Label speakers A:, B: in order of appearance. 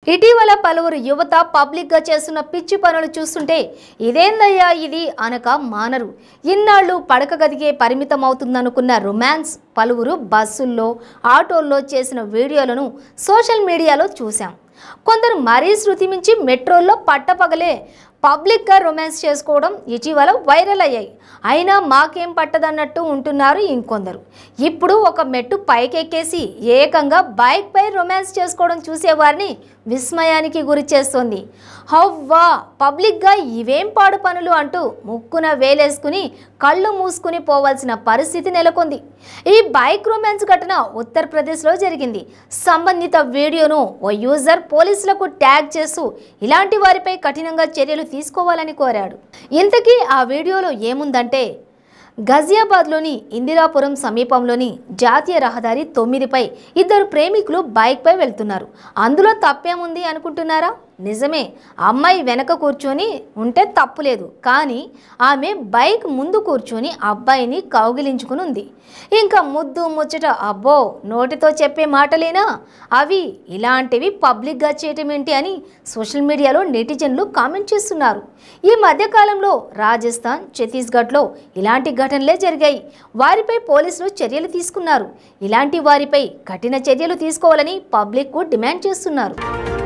A: ఇటీవల పలువురు యువత పబ్లిక్గా చేస్తున్న పిచ్చి పనులు చూస్తుంటే ఇదేందయ్యా ఇది అనక మానరు ఇన్నాళ్ళు పడక గదికే పరిమితం అవుతుందనుకున్న రొమాన్స్ పలువురు బస్సుల్లో ఆటోల్లో చేసిన వీడియోలను సోషల్ మీడియాలో చూశాం కొందరు మరీ శృతి మించి మెట్రోల్లో పట్టపగలే పబ్లిక్గా రొమాన్స్ చేసుకోవడం ఇటీవల వైరల్ అయ్యాయి అయినా మాకేం పట్టదన్నట్టు ఉంటున్నారు ఇంకొందరు ఇప్పుడు ఒక మెట్టు పైకెక్కేసి ఏకంగా బైక్పై రొమాన్స్ చేసుకోవడం చూసేవారిని విస్మయానికి గురి చేస్తోంది హవ్వా పబ్లిక్గా ఇవేం పాడు పనులు అంటూ ముక్కున వేలేసుకుని కళ్ళు మూసుకుని పోవాల్సిన పరిస్థితి నెలకొంది ఈ బైక్ రొమాన్స్ ఘటన ఉత్తరప్రదేశ్లో జరిగింది సంబంధిత వీడియోను ఓ యూజర్ పోలీసులకు ట్యాగ్ చేస్తూ ఇలాంటి వారిపై కఠినంగా చర్యలు తీసుకోవాలని కోరాడు ఇంతకీ ఆ వీడియోలో ఏముందంటే గజియాబాద్లోని ఇందిరాపురం సమీపంలోని జాతీయ రహదారి తొమ్మిదిపై ఇద్దరు ప్రేమికులు బైక్పై వెళ్తున్నారు అందులో తప్పేముంది అనుకుంటున్నారా నిజమే అమ్మాయి వెనక కూర్చొని ఉంటే తప్పులేదు కానీ ఆమె బైక్ ముందు కూర్చొని అబ్బాయిని కౌగిలించుకుని ఉంది ఇంకా ముద్దు ముచ్చట అబ్బో నోటితో చెప్పే మాటలేనా అవి ఇలాంటివి పబ్లిక్గా చేయటం ఏంటి అని సోషల్ మీడియాలో నెటిజన్లు కామెంట్ చేస్తున్నారు ఈ మధ్యకాలంలో రాజస్థాన్ ఛత్తీస్గఢ్లో ఇలాంటి ఘటనలే జరిగాయి వారిపై పోలీసులు చర్యలు తీసుకున్నారు ఇలాంటి వారిపై కఠిన చర్యలు తీసుకోవాలని పబ్లిక్కు డిమాండ్ చేస్తున్నారు